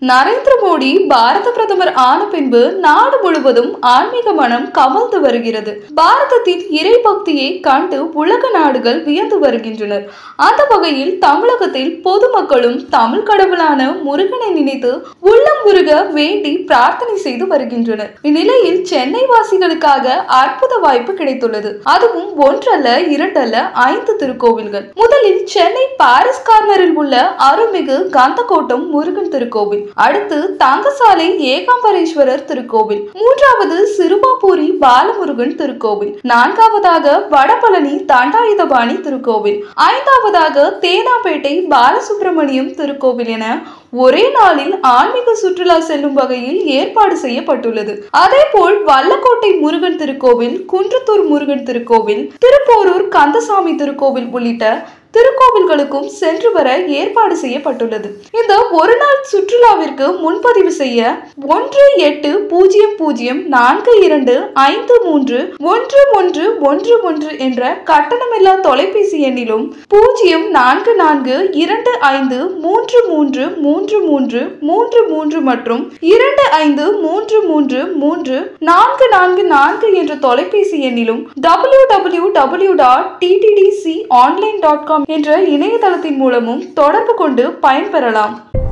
நரேந்திர மோடி பாரத பிரதமர் ஆன பின்பு நாடு முழுவதும் ஆன்மீக மனம் கமழ்ந்து வருகிறது பாரதத்தின் இறை பக்தியை கண்டு உலக நாடுகள் வியந்து வருகின்றனர் அந்த வகையில் தமிழகத்தில் பொதுமக்களும் தமிழ் கடவுளான முருகனை நினைத்து உள்ளம் முருக வேண்டி பிரார்த்தனை செய்து வருகின்றனர் இந்நிலையில் சென்னை வாசிகளுக்காக அற்புத வாய்ப்பு கிடைத்துள்ளது அதுவும் ஒன்றல்ல இரண்டல்ல ஐந்து திருக்கோவில்கள் முதலில் சென்னை பாரிஸ் கார்னரில் உள்ள அருள்மிகு கந்தகோட்டம் முருகன் திருக்கோவில் அடுத்து தங்கசாலை ஏகாம்பரேஸ்வரர் திருக்கோவில் மூன்றாவது சிறுவாபூரி பாலமுருகன் திருக்கோவில் நான்காவதாக வடபழனி தண்டாயுதபாணி திருக்கோவில் ஐந்தாவதாக தேனாம்பேட்டை பாலசுப்பிரமணியம் திருக்கோவில் என ஒரே நாளில் ஆன்மீக சுற்றுலா செல்லும் வகையில் ஏற்பாடு செய்யப்பட்டுள்ளது அதேபோல் வல்லக்கோட்டை முருகன் திருக்கோவில் குன்றத்தூர் முருகன் திருக்கோவில் திருப்போரூர் கந்தசாமி திருக்கோவில் உள்ளிட்ட திருக்கோவில்களுக்கும் சென்று வர ஏற்பாடு செய்யப்பட்டுள்ளது இந்த ஒரு நாள் சுற்றுலாவிற்கு முன்பதிவு செய்ய ஒன்று எட்டு பூஜ்ஜியம் பூஜ்ஜியம் நான்கு இரண்டு ஐந்து மூன்று ஒன்று ஒன்று ஒன்று ஒன்று என்ற கட்டணமில்லா தொலைபேசி எண்ணிலும் பூஜ்ஜியம் நான்கு நான்கு இரண்டு ஐந்து மூன்று மூன்று மூன்று மூன்று மூன்று மூன்று மற்றும் இரண்டு ஐந்து மூன்று மூன்று மூன்று நான்கு நான்கு நான்கு என்ற தொலைபேசி எண்ணிலும் W W W dot TTDC online dot com என்ற இணையதளத்தின் மூலமும் தொடர்பு கொண்டு பயன்பெறலாம்